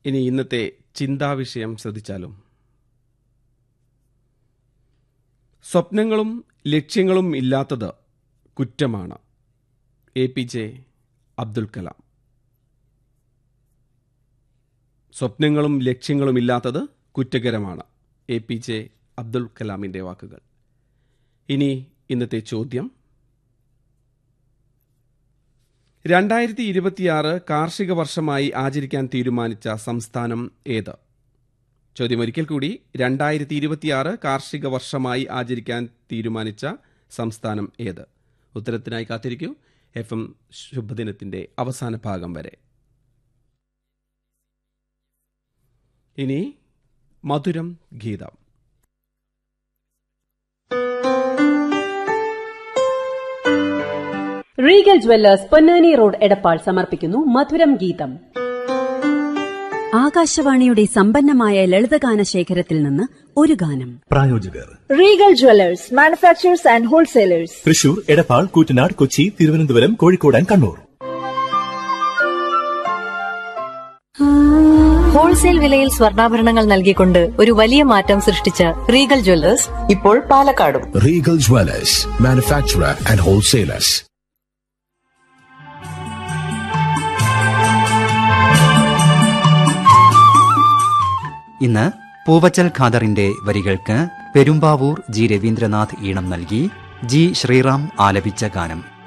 ഇനി ഇന്നത്തെ ചിന്താവിഷയം ശ്രദ്ധിച്ചാലും സ്വപ്നങ്ങളും ലക്ഷ്യങ്ങളും ഇല്ലാത്തത് കുറ്റമാണ് A P J Abdul Kalam സ്വപ്നങ്ങളും ലക്ഷ്യങ്ങളും ഇല്ലാത്തത് കുറ്റകരമാണ് എ പി ജെ അബ്ദുൽ കലാമിൻ്റെ വാക്കുകൾ ഇനി ഇന്നത്തെ ചോദ്യം രണ്ടായിരത്തി ഇരുപത്തിയാറ് കാർഷിക വർഷമായി ആചരിക്കാൻ തീരുമാനിച്ച സംസ്ഥാനം ഏത് ചോദ്യം ഒരിക്കൽ കൂടി രണ്ടായിരത്തി ഇരുപത്തിയാറ് കാർഷിക വർഷമായി ആചരിക്കാൻ തീരുമാനിച്ച സംസ്ഥാനം ഏത് ഉത്തരത്തിനായി കാത്തിരിക്കൂ എഫ് എം ശുഭദിനത്തിന്റെ അവസാന ഭാഗം വരെ ഇനി മധുരം ഗീതം Regal Jewellers Ponnani road Edappal സമർപ്പിക്കുന്നു മധുരം ഗീതം ആകാശവാണിയുടെ സമ്പന്നമായ ലളിതഗാന ശേഖരത്തിൽ നിന്ന് ഒരു ഗാനം പ്രായോജകർ Regal Jewellers manufacturers and wholesalers Thrissur Edappal Koottanad Kochi Thiruvananthapuram Kozhikode and Kannur wholesale വിലയിൽ സ്വർണ്ണാഭരണങ്ങൾ നൽകിക്കൊണ്ട് ഒരു വലിയ മാറ്റം സൃഷ്ടിച്ച റീഗൽ ജ്വല്ലേഴ്സ് ഇപ്പോൾ പാലക്കാടും Regal Dwellers, manufacturer and wholesalers. ഇന്ന് പൂവച്ചൽ ഖാദറിന്റെ വരികൾക്ക് പെരുമ്പാവൂർ ജി രവീന്ദ്രനാഥ് ഈണം നൽകി ജി ശ്രീറാം ആലപിച്ച ഗാനം